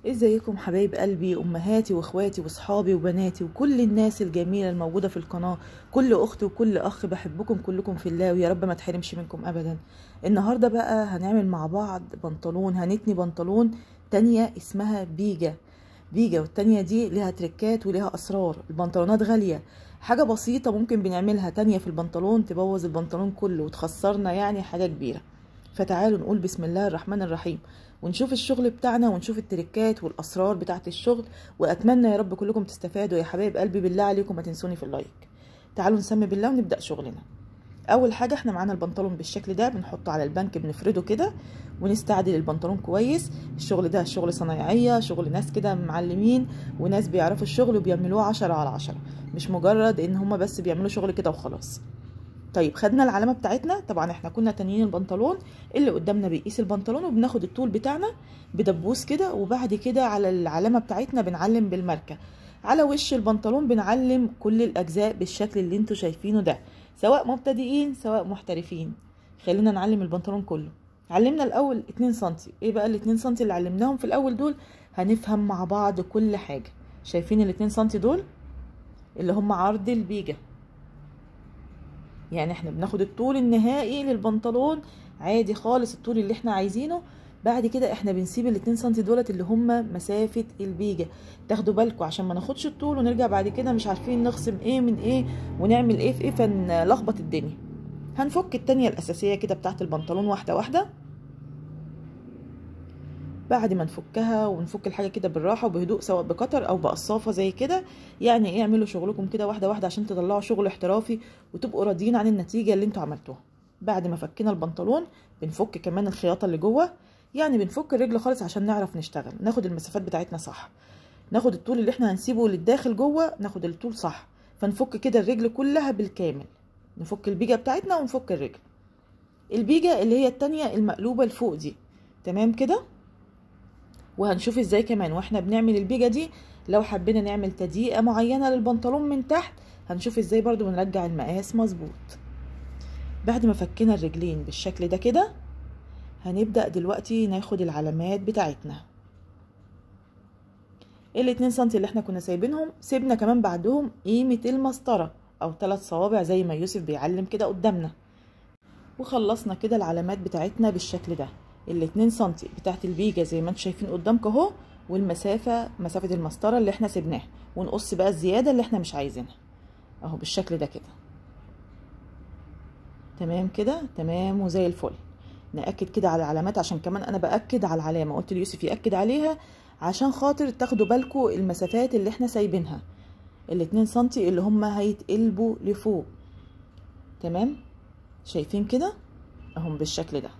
ازيكم حبايب قلبي امهاتي واخواتي واصحابي وبناتي وكل الناس الجميله الموجوده في القناه كل اخت وكل اخ بحبكم كلكم في الله ويا رب ما تحرمش منكم ابدا النهارده بقى هنعمل مع بعض بنطلون هنتني بنطلون تانية اسمها بيجا بيجا والتانية دي ليها تريكات وليها اسرار البنطلونات غاليه حاجه بسيطه ممكن بنعملها تانية في البنطلون تبوظ البنطلون كله وتخسرنا يعني حاجه كبيره فتعالوا نقول بسم الله الرحمن الرحيم ونشوف الشغل بتاعنا ونشوف التركات والاسرار بتاعت الشغل واتمنى يا رب كلكم تستفادوا يا حبايب قلبي بالله عليكم ما تنسوني في اللايك تعالوا نسمي بالله ونبدا شغلنا اول حاجه احنا معانا البنطلون بالشكل ده بنحطه على البنك بنفرده كده ونستعدل البنطلون كويس الشغل ده شغل صنايعيه شغل ناس كده معلمين وناس بيعرفوا الشغل وبيعملوه عشرة على عشرة مش مجرد ان هما بس بيعملوا شغل كده وخلاص طيب خدنا العلامه بتاعتنا طبعا احنا كنا تانيين البنطلون اللي قدامنا بيقيس البنطلون وبناخد الطول بتاعنا بدبوس كده وبعد كده على العلامه بتاعتنا بنعلم بالماركه على وش البنطلون بنعلم كل الاجزاء بالشكل اللي انتوا شايفينه ده سواء مبتدئين سواء محترفين خلينا نعلم البنطلون كله علمنا الاول 2 سم ايه بقى ال 2 سم اللي علمناهم في الاول دول هنفهم مع بعض كل حاجه شايفين ال 2 سم دول اللي هم عرض البيجه يعني احنا بناخد الطول النهائي للبنطلون عادي خالص الطول اللي احنا عايزينه بعد كده احنا بنسيب الاتنين سنتي دولت اللي هما مسافة البيجة تاخدوا بالكم عشان ما ناخدش الطول ونرجع بعد كده مش عارفين نخصم ايه من ايه ونعمل ايه في ايه فنلخبط الدنيا هنفك التانية الاساسية كده بتاعت البنطلون واحدة واحدة بعد ما نفكها ونفك الحاجه كده بالراحه وبهدوء سواء بقطر او بقصافه زي كده يعني ايه اعملوا شغلكم كده واحده واحده عشان تطلعوا شغل احترافي وتبقوا راضيين عن النتيجه اللي انتوا عملتوها بعد ما فكينا البنطلون بنفك كمان الخياطه اللي جوه يعني بنفك الرجل خالص عشان نعرف نشتغل ناخد المسافات بتاعتنا صح ناخد الطول اللي احنا هنسيبه للداخل جوه ناخد الطول صح فنفك كده الرجل كلها بالكامل نفك البيجه بتاعتنا ونفك الرجل البيجه اللي هي التانية المقلوبه لفوق دي تمام كده وهنشوف ازاي كمان واحنا بنعمل البيجة دي لو حبينا نعمل تضييقة معينة للبنطلون من تحت هنشوف ازاي برضو بنرجع المقاس مظبوط بعد ما فكينا الرجلين بالشكل ده كده هنبدأ دلوقتي ناخد العلامات بتاعتنا الاتنين سنتي اللي احنا كنا سايبينهم سيبنا كمان بعدهم قيمة المسطرة او ثلاث صوابع زي ما يوسف بيعلم كده قدامنا وخلصنا كده العلامات بتاعتنا بالشكل ده الاتنين سنتي بتاعت البيجة زي ما انتم شايفين قدامكم اهو والمسافة مسافة المسطرة اللي احنا سيبناها ونقص بقى الزيادة اللي احنا مش عايزينها اهو بالشكل ده كده تمام كده تمام وزي الفل نأكد كده على العلامات عشان كمان انا بأكد على العلامة قلت ليوسف يأكد عليها عشان خاطر تاخدوا بالكم المسافات اللي احنا سايبينها الاتنين سنتي اللي هما هيتقلبوا لفوق تمام شايفين كده اهم بالشكل ده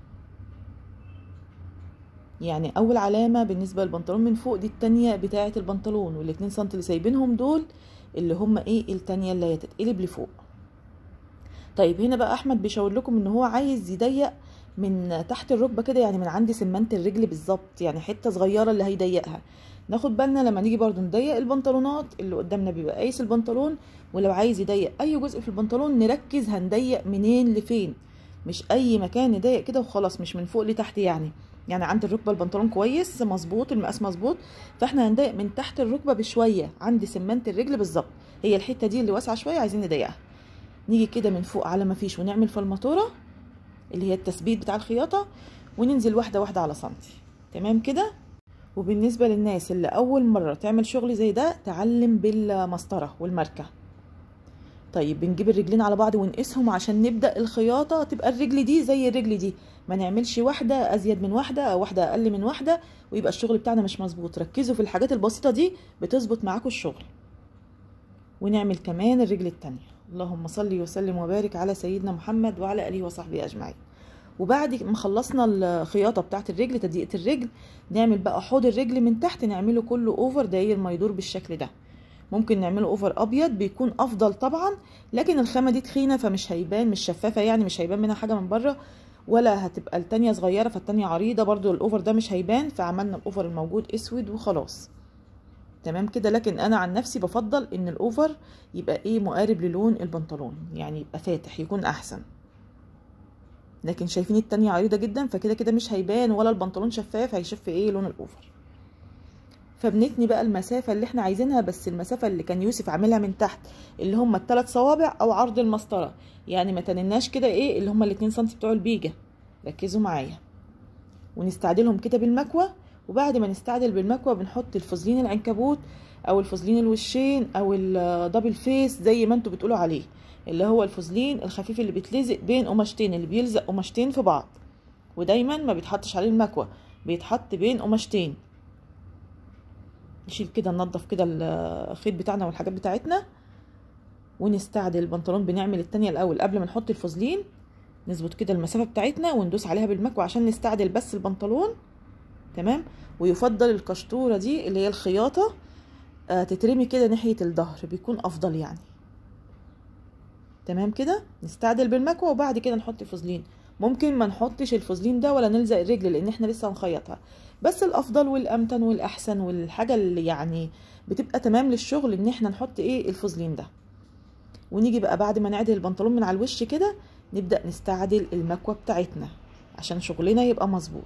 يعني اول علامة بالنسبة للبنطلون من فوق دي التانية بتاعة البنطلون والاتنين سنتي اللي سايبينهم دول اللي هم ايه التانية اللي هتتقلب لفوق طيب هنا بقى احمد بيشاور لكم ان هو عايز يضيق من تحت الركبة كده يعني من عند سمنت الرجل بالظبط يعني حتة صغيرة اللي هيضيقها ناخد بالنا لما نيجي برضو نضيق البنطلونات اللي قدامنا بيبقى قايس البنطلون ولو عايز يضيق اي جزء في البنطلون نركز هنضيق منين لفين مش اي مكان نضيق كده وخلاص مش من فوق لتحت يعني يعني عند الركبه البنطلون كويس مظبوط المقاس مظبوط فاحنا هنضايق من تحت الركبه بشويه عند سمنت الرجل بالظبط هي الحته دي اللي واسعه شويه عايزين نضيقها نيجي كده من فوق على ما فيش ونعمل فالماتوره اللي هي التثبيت بتاع الخياطه وننزل واحده واحده على سنتي تمام كده وبالنسبه للناس اللي اول مره تعمل شغل زي ده تعلم بالمسطره والماركه طيب بنجيب الرجلين على بعض ونقيسهم عشان نبدا الخياطه تبقى الرجل دي زي الرجل دي ما نعملش واحده ازيد من واحده او واحده اقل من واحده ويبقى الشغل بتاعنا مش مظبوط ركزوا في الحاجات البسيطه دي بتظبط معاكم الشغل ونعمل كمان الرجل التانية اللهم صل وسلم وبارك على سيدنا محمد وعلى اله وصحبه اجمعين وبعد ما خلصنا الخياطه بتاعت الرجل تضييقه الرجل نعمل بقى حوض الرجل من تحت نعمله كله اوفر داير ما يدور بالشكل ده ممكن نعمله اوفر ابيض بيكون افضل طبعا لكن الخامه دي تخينه فمش هيبان مش شفافه يعني مش هيبان منها حاجه من بره ولا هتبقى التانية صغيره فالتانية عريضه برضو الاوفر ده مش هيبان فعملنا الاوفر الموجود اسود وخلاص تمام كده لكن انا عن نفسي بفضل ان الاوفر يبقى ايه مقارب للون البنطلون يعني يبقى فاتح يكون احسن لكن شايفين التانية عريضة جدا فكده كده مش هيبان ولا البنطلون شفاف هيشف ايه لون الاوفر فبنتني بقى المسافة اللي احنا عايزينها بس المسافة اللي كان يوسف عاملها من تحت اللي هم الثلاث صوابع او عرض المسطرة يعني ما تنناش كده ايه اللي هم الاتنين سنتي بتوع البيجة ركزوا معايا ونستعدلهم كده بالمكوى وبعد ما نستعدل بالمكوى بنحط الفازلين العنكبوت او الفازلين الوشين او الدبل فيس زي ما انتوا بتقولوا عليه اللي هو الفازلين الخفيف اللي بيتلزق بين قماشتين اللي بيلزق قماشتين في بعض ودايما ما بيتحطش عليه المكوى بيتحط بين قماشتين نشيل كده ننضف كده الخيط بتاعنا والحاجات بتاعتنا ونستعدل البنطلون بنعمل التانية الاول قبل ما نحط الفازلين نظبط كده المسافة بتاعتنا وندوس عليها بالمكوى عشان نستعدل بس البنطلون تمام ويفضل القشطورة دي اللي هي الخياطة آه تترمي كده ناحية الظهر بيكون افضل يعني تمام كده نستعدل بالمكوى وبعد كده نحط الفازلين ممكن ما نحطش الفازلين ده ولا نلزق الرجل لان احنا لسه هنخيطها بس الافضل والامتن والاحسن والحاجه اللي يعني بتبقى تمام للشغل ان احنا نحط ايه الفازلين ده ونيجي بقى بعد ما نعدل البنطلون من على الوش كده نبدا نستعدل المكوى بتاعتنا عشان شغلنا يبقى مظبوط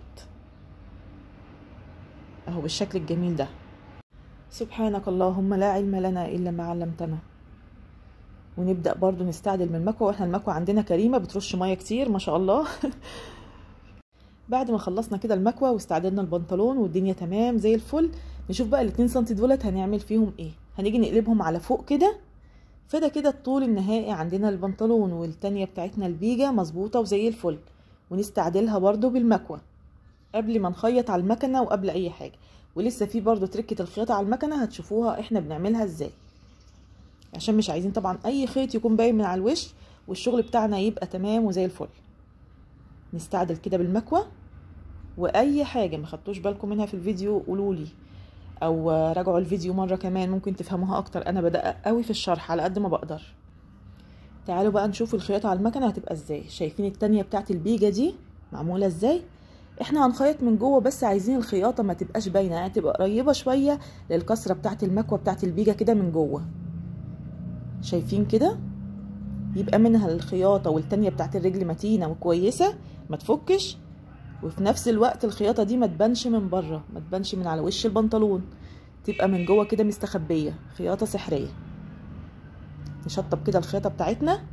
اهو بالشكل الجميل ده سبحانك اللهم لا علم لنا الا ما علمتنا ونبدا برضو نستعدل من المكوى واحنا المكوى عندنا كريمه بترش ميه كتير ما شاء الله بعد ما خلصنا كده المكوى واستعدلنا البنطلون والدنيا تمام زي الفل نشوف بقى الاتنين سنتي دولت هنعمل فيهم ايه هنيجي نقلبهم على فوق كده فده كده الطول النهائي عندنا البنطلون والتانية بتاعتنا البيجة مظبوطة وزي الفل ونستعدلها برضو بالمكوى قبل ما نخيط على المكنة وقبل اي حاجة ولسه في برضو تركة الخياطة على المكنة هتشوفوها احنا بنعملها ازاي عشان مش عايزين طبعا اي خيط يكون باين من على الوش والشغل بتاعنا يبقى تمام وزي الفل نستعدل كده بالمكوى واي حاجه ما خدتوش بالكم منها في الفيديو قولوا لي او راجعوا الفيديو مره كمان ممكن تفهموها اكتر انا بدقق قوي في الشرح على قد ما بقدر تعالوا بقى نشوف الخياطه على المكنه هتبقى ازاي شايفين التانية بتاعت البيجه دي معموله ازاي احنا هنخيط من جوه بس عايزين الخياطه ما تبقاش باينه يعني تبقى قريبه شويه للكسره بتاعت المكوى بتاعت البيجه كده من جوه شايفين كده يبقى منها الخياطة والتانية بتاعت الرجل متينة وكويسة ما تفكش وفي نفس الوقت الخياطة دي ما تبانش من بره ما تبانش من على وش البنطلون تبقى من جوه كده مستخبية خياطة سحرية نشطب كده الخياطة بتاعتنا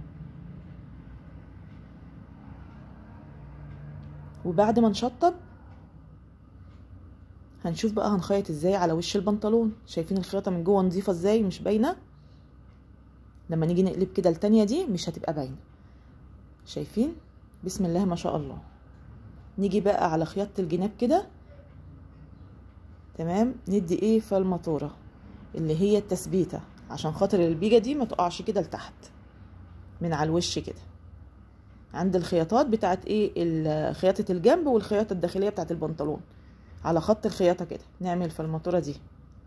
وبعد ما نشطب هنشوف بقى هنخيط ازاي على وش البنطلون شايفين الخياطة من جوه نظيفة ازاي مش باينة لما نيجي نقلب كده التانية دي مش هتبقى باينة شايفين بسم الله ما شاء الله نيجي بقى على خياطة الجناب كده تمام ندي ايه في الماتورة اللي هي التثبيتة عشان خاطر البيجة دي ما تقعش كده لتحت من على الوش كده عند الخياطات بتاعت ايه خياطة الجنب والخياطة الداخلية بتاعت البنطلون على خط الخياطة كده نعمل في الماتورة دي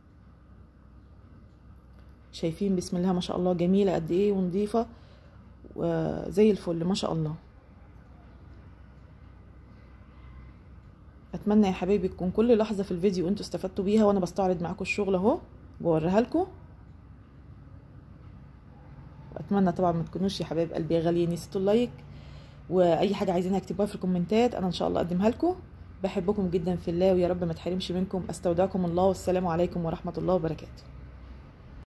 شايفين بسم الله ما شاء الله جميلة قد ايه ونظيفة وزي الفل ما شاء الله اتمنى يا حبايبي تكون كل لحظة في الفيديو انتوا استفدتوا بيها وانا بستعرض معاكم الشغل اهو بوريها لكم واتمنى طبعا ما تكونوش يا حبايب قلبي غاليين نسيتوا اللايك واي حاجة عايزينها اكتبوها في الكومنتات انا ان شاء الله اقدمها لكم بحبكم جدا في الله ويا رب ما تحرمش منكم استودعكم الله والسلام عليكم ورحمة الله وبركاته